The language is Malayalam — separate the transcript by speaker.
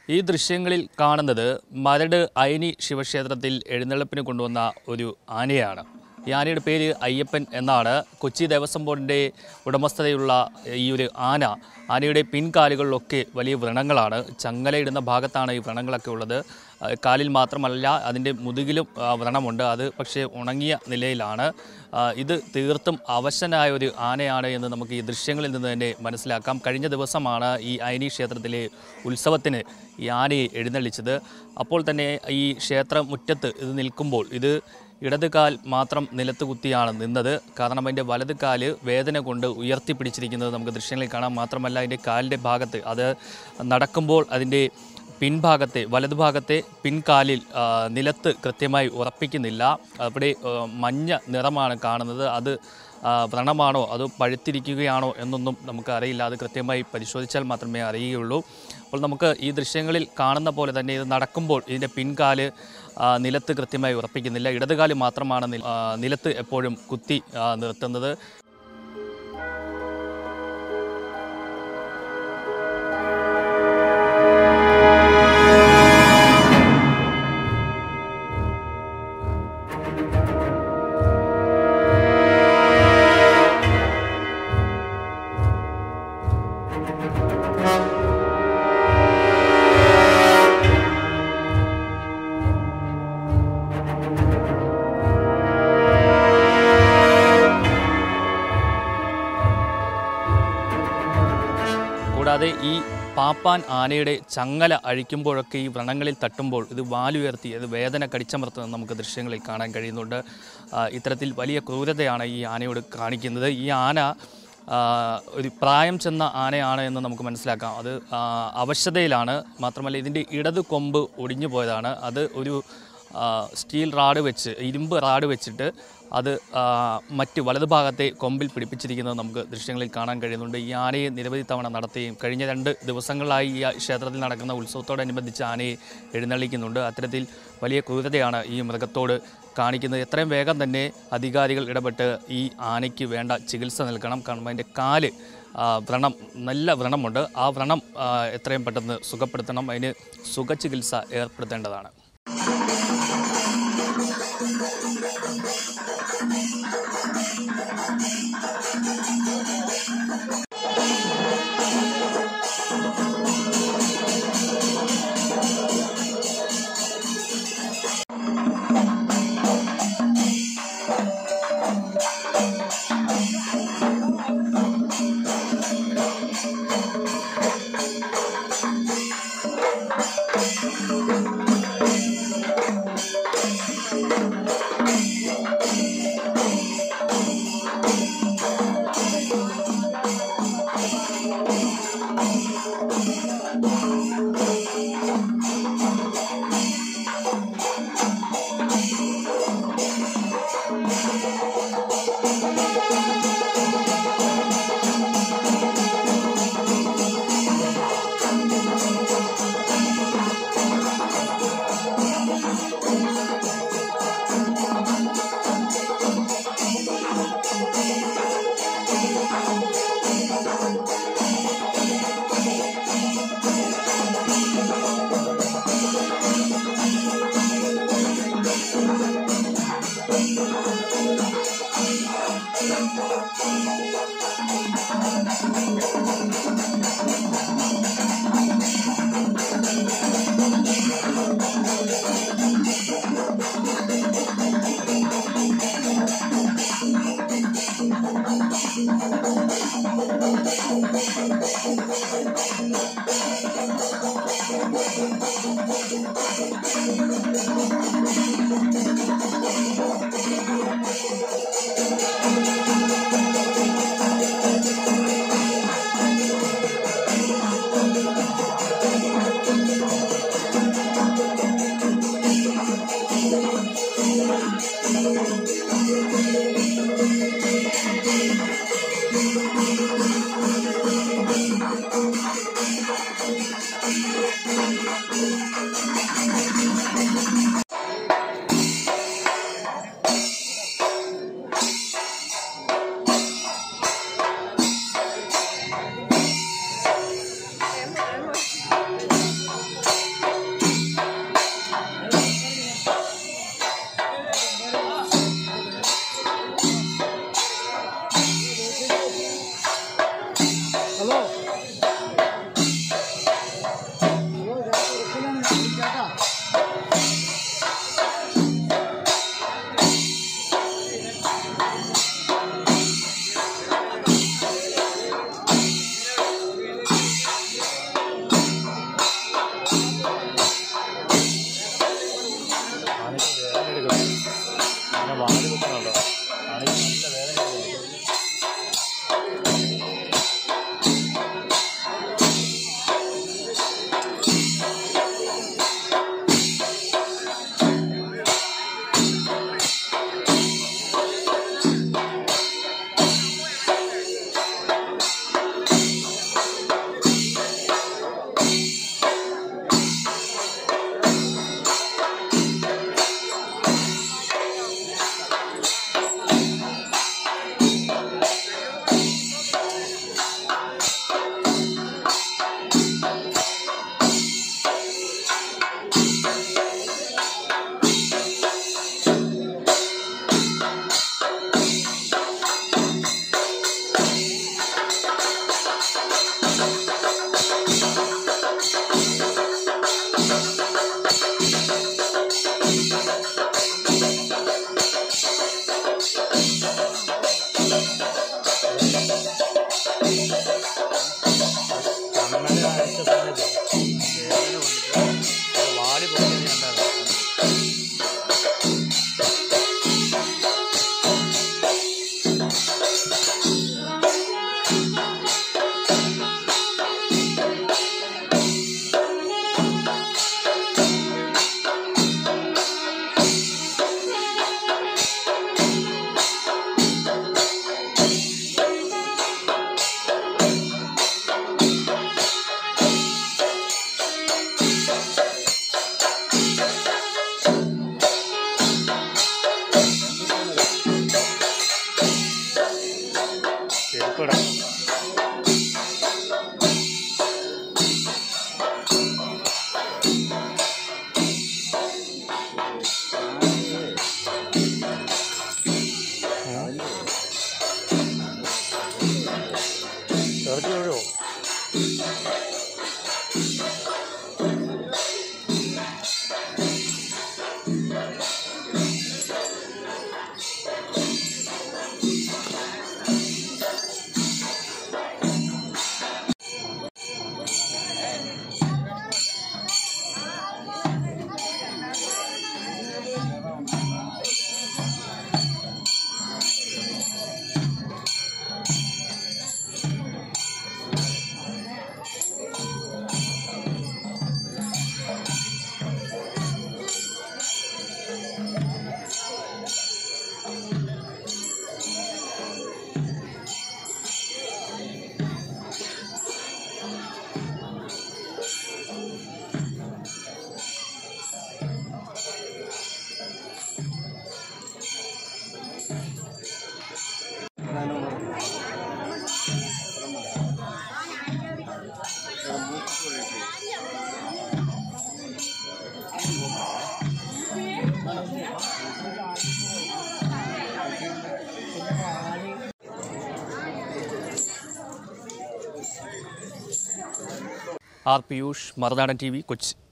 Speaker 1: ഈ ദൃശ്യങ്ങളിൽ കാണുന്നത് മരട് അയനി ശിവക്ഷേത്രത്തിൽ എഴുന്നള്ളിപ്പിന് കൊണ്ടുവന്ന ഒരു ആനയാണ് ഈ ആനയുടെ പേര് അയ്യപ്പൻ എന്നാണ് കൊച്ചി ദേവസ്വം ബോർഡിൻ്റെ ഉടമസ്ഥതയുള്ള ഈ ഒരു ആന ആനയുടെ പിൻകാലുകളിലൊക്കെ വലിയ വ്രണങ്ങളാണ് ചങ്ങലയിടുന്ന ഭാഗത്താണ് ഈ വ്രണങ്ങളൊക്കെ ഉള്ളത് ആ, കാലിൽ മാത്രമല്ല അതിൻ്റെ മുതുകിലും ആ, വ്രണമുണ്ട് അത് പക്ഷേ ഉണങ്ങിയ നിലയിലാണ് ആ, ഇത് തീർത്തും അവശനായ ഒരു ആനയാണ് എന്ന് നമുക്ക് ഈ ദൃശ്യങ്ങളിൽ നിന്ന് തന്നെ മനസ്സിലാക്കാം കഴിഞ്ഞ ദിവസമാണ് ഈ അയനി ക്ഷേത്രത്തിലെ ഉത്സവത്തിന് ഈ ആനയെ എഴുന്നള്ളിച്ചത് അപ്പോൾ തന്നെ ഈ ക്ഷേത്ര മുറ്റത്ത് ഇത് നിൽക്കുമ്പോൾ ഇത് ഇടത് കാൽ മാത്രം നിലത്ത് കുത്തിയാണ് നിന്നത് കാരണം അതിൻ്റെ വലത് കാല് വേദന കൊണ്ട് ഉയർത്തിപ്പിടിച്ചിരിക്കുന്നത് നമുക്ക് ദൃശ്യങ്ങളിൽ കാണാം മാത്രമല്ല അതിൻ്റെ കാലിൻ്റെ ഭാഗത്ത് അത് നടക്കുമ്പോൾ അതിൻ്റെ പിൻഭാഗത്തെ വലതുഭാഗത്തെ പിൻകാലിൽ ആ, നിലത്ത് കൃത്യമായി ഉറപ്പിക്കുന്നില്ല അവിടെ ആ, മഞ്ഞ നിറമാണ് കാണുന്നത് അത് ആ, വ്രണമാണോ അതോ പഴുത്തിരിക്കുകയാണോ എന്നൊന്നും നമുക്ക് അറിയില്ല അത് കൃത്യമായി പരിശോധിച്ചാൽ മാത്രമേ അറിയുകയുള്ളൂ അപ്പോൾ നമുക്ക് ഈ ദൃശ്യങ്ങളിൽ കാണുന്ന പോലെ തന്നെ ഇത് നടക്കുമ്പോൾ ഇതിൻ്റെ പിൻകാല് ആ, നിലത്ത് കൃത്യമായി ഉറപ്പിക്കുന്നില്ല ഇടതുകാല് മാത്രമാണ് നില- ആ, നിലത്ത് എപ്പോഴും കുത്തി ആ, നിർത്തുന്നത് കൂടാതെ ഈ പാപ്പാൻ ആനയുടെ ചങ്ങല അഴിക്കുമ്പോഴൊക്കെ ഈ വ്രണങ്ങളിൽ തട്ടുമ്പോൾ ഇത് വാലുയർത്തി അത് വേദന കടിച്ചമർത്തുന്നത് നമുക്ക് ദൃശ്യങ്ങളിൽ കാണാൻ കഴിയുന്നുണ്ട് ആ, ഇത്തരത്തിൽ വലിയ ക്രൂരതയാണ് ഈ ആനയോട് കാണിക്കുന്നത് ഈ ആന ആ, ഒരു പ്രായം ചെന്ന ആനയാണ് എന്ന് നമുക്ക് മനസ്സിലാക്കാം അത് ആ, അവശതയിലാണ് മാത്രമല്ല ഇതിൻ്റെ ഇടത് കൊമ്പ് ഒടിഞ്ഞു പോയതാണ് അത് ഒരു ആ, സ്റ്റീൽ റാഡ് വെച്ച് ഇരുമ്പ് റാഡ് വെച്ചിട്ട് അത് ആ, മറ്റ് വലതുഭാഗത്തെ കൊമ്പിൽ പിടിപ്പിച്ചിരിക്കുന്നത് നമുക്ക് ദൃശ്യങ്ങളിൽ കാണാൻ കഴിയുന്നുണ്ട് ഈ ആനയെ നിരവധി തവണ നടത്തുകയും കഴിഞ്ഞ രണ്ട് ദിവസങ്ങളായി ഈ ക്ഷേത്രത്തിൽ നടക്കുന്ന ഉത്സവത്തോടനുബന്ധിച്ച് ആനയെ എഴുന്നള്ളിക്കുന്നുണ്ട് അത്തരത്തിൽ വലിയ ക്രൂരതയാണ് ഈ മൃഗത്തോട് കാണിക്കുന്നത് എത്രയും വേഗം തന്നെ അധികാരികൾ ഇടപെട്ട് ഈ ആനയ്ക്ക് വേണ്ട ചികിത്സ നൽകണം കാരണം അതിൻ്റെ കാല് ആ, വ്രണം നല്ല വ്രണമുണ്ട് ആ വ്രണം ആ, എത്രയും പെട്ടെന്ന് സുഖപ്പെടുത്തണം അതിന് സുഖചികിത്സ ഏർപ്പെടുത്തേണ്ടതാണ് വാല് കുത്തുന്നുണ്ടോ ആണെങ്കിൽ നല്ല വേദന കണ്ണട അയച്ച സമയത്ത് വേദന കൊണ്ടിട്ട് വാല് പൊട്ടിയിട്ടുണ്ടായിരുന്നു ചെരുപ്പിടാം ഇറക്കി വീഴുമോ R Piyush Marunadan T V Kochi